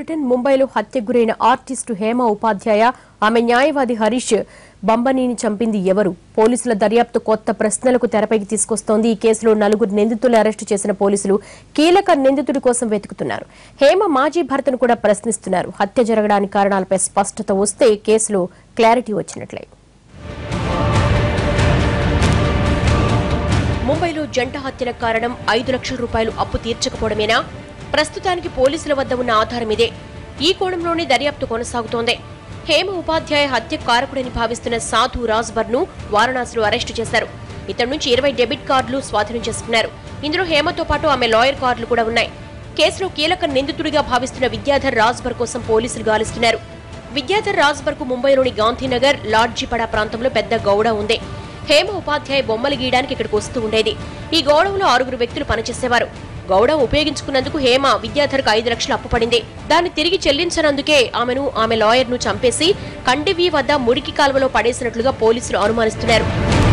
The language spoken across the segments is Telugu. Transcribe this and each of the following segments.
బులెటిన్ ముంబైలో హత్యకు గురైన ఆర్టిస్టు హేమ ఉపాధ్యాయ ఆమె న్యాయవాది హరీష్ బంబనీని చంపింది ఎవరు పోలీసుల దర్యాప్తు కొత్త ప్రశ్నలకు తెరపైకి తీసుకొస్తోంది ఈ కేసులో నలుగురు నిందితులు అరెస్టు చేసిన పోలీసులు కీలక నిందితుడి కోసం వెతుకుతున్నారు హేమ మాజీ భర్తను కూడా ప్రశ్నిస్తున్నారు హత్య జరగడానికి కారణాలపై స్పష్టత వస్తే కేసులో క్లారిటీ వచ్చినట్లే ముంబైలో జంట హత్యల కారణం ఐదు లక్షల రూపాయలు అప్పు తీర్చకపోవడమేనా ప్రస్తుతానికి పోలీసుల వద్ద ఉన్న ఆధారం ఇదే ఈ కోణంలోనే దర్యాప్తు కొనసాగుతోంది హేమ ఉపాధ్యాయ హత్య కారకుడని భావిస్తున్న సాధు రాజ్బర్ ను వారణాసిలో అరెస్టు చేశారు ఇతడి నుంచి ఇరవై డెబిట్ కార్డులు స్వాధీనం చేసుకున్నారు ఇందులో హేమతో పాటు ఆమె లాయర్ కార్డులు కూడా ఉన్నాయి కేసులో కీలక నిందితుడిగా భావిస్తున్న విద్యాధర్ రాజ్బర్ కోసం పోలీసులు గాలిస్తున్నారు విద్యాధర్ రాజ్బర్ కు ముంబైలోని గాంధీనగర్ లాడ్జిపడా ప్రాంతంలో పెద్ద గౌడ ఉంది హేమ ఉపాధ్యాయ బొమ్మలు గీయడానికి ఇక్కడికి వస్తూ ఉండేది ఈ గౌడవంలో ఆరుగురు వ్యక్తులు పనిచేసేవారు గౌడ ఉపయోగించుకున్నందుకు హేమ విద్యాధర్కు ఐదు లక్షలు అప్పు పడింది దాన్ని తిరిగి చెల్లించనందుకే ఆమెను ఆమె లాయర్ను చంపేసి కండివి వద్ద మురికి కాలువలో పడేసినట్లుగా పోలీసులు అనుమానిస్తున్నారు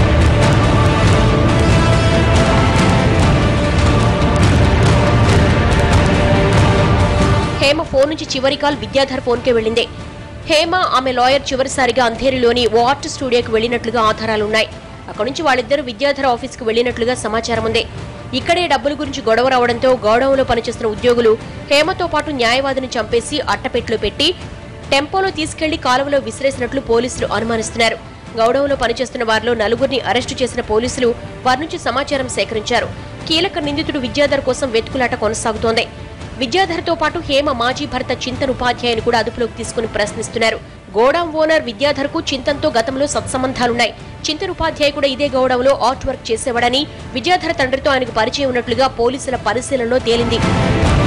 హేమ ఫోన్ నుంచి చివరి కాల్ విద్యాధర్ ఫోన్కే వెళ్ళింది హేమ ఆమె లాయర్ చివరిసారిగా అంధేరిలోని ఓ ఆర్ట్ స్టూడియోకి వెళ్లినట్లుగా ఆధారాలున్నాయి అక్కడి నుంచి వాళ్ళిద్దరూ విద్యాధర్ ఆఫీస్కి వెళ్లినట్లుగా సమాచారం ఉంది ఇక్కడే డబ్బుల గురించి గొడవ రావడంతో గౌడవంలో పనిచేస్తున్న ఉద్యోగులు హేమతో పాటు న్యాయవాదిని చంపేసి అట్టపెట్లో పెట్టి టెంపోలో తీసుకెళ్లి కాలువలో విసిరేసినట్లు పోలీసులు అనుమానిస్తున్నారు గౌడవంలో పనిచేస్తున్న వారిలో నలుగురిని అరెస్టు చేసిన పోలీసులు వారి నుంచి సమాచారం సేకరించారు కీలక నిందితుడు విద్యాధర్ కోసం వెతుకులాట కొనసాగుతోంది విద్యాధర్తో పాటు హేమ మాజీ భర్త చింతన్ ఉపాధ్యాయుని కూడా అదుపులోకి తీసుకుని ప్రశ్నిస్తున్నారు గోడాం ఓనర్ విద్యాధర్ కు చింతన్తో గతంలో సత్సంబంధాలున్నాయి చింతన్ ఉపాధ్యాయ కూడా ఇదే గౌడంలో ఆర్ట్ వర్క్ చేసేవాడని విద్యాధర్ తండ్రితో ఆయనకు పరిచయం ఉన్నట్లుగా పోలీసుల పరిశీలనలో తేలింది